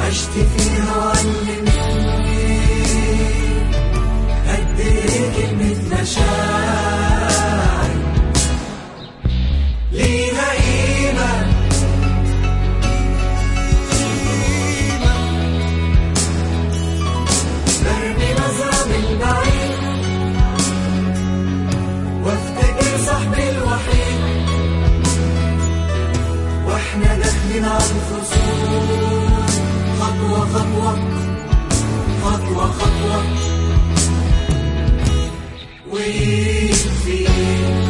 عشت فيها وعلمتني قد ايه كلمة مشاعر ليها قيمة برمي نظرة من بعيد وافتكر صاحبي الوحيد واحنا داخلين على الفصول خطوة خطوة خطوة خطوة ويكفي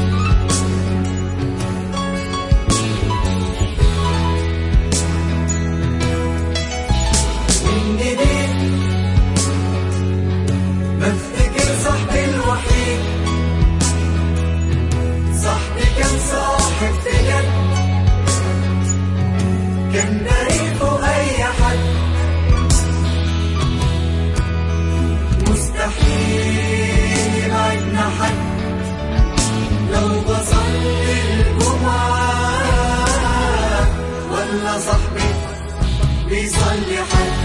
من جديد بفتكر صاحبي الوحيد صاحبي كان صاحب بجد كان تاريخه أي حد مستحيل يبعدنا حد لو بصلي الجمعة ولا صاحبي بيصلي حد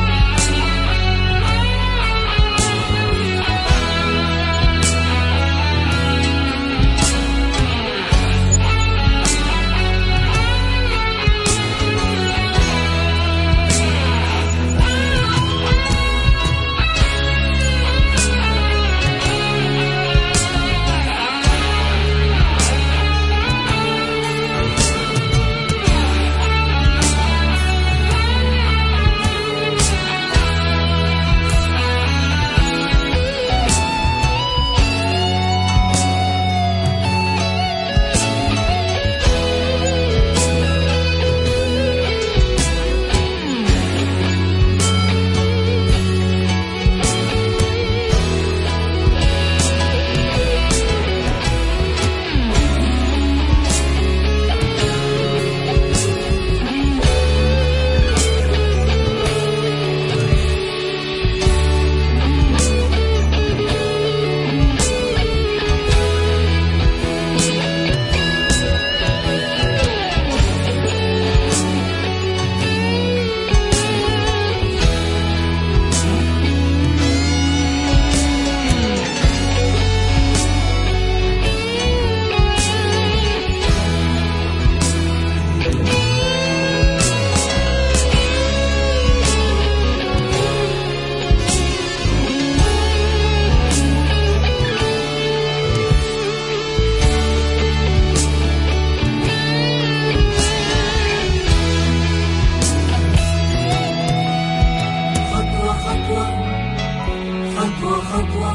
خطوة خطوة خطوة خطوة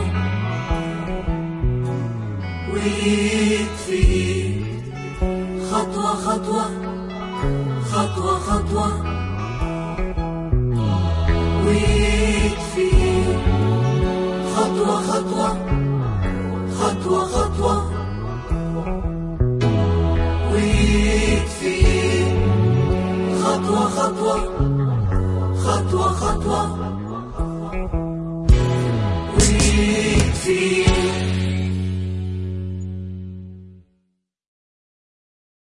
ويكفي خطوة خطوة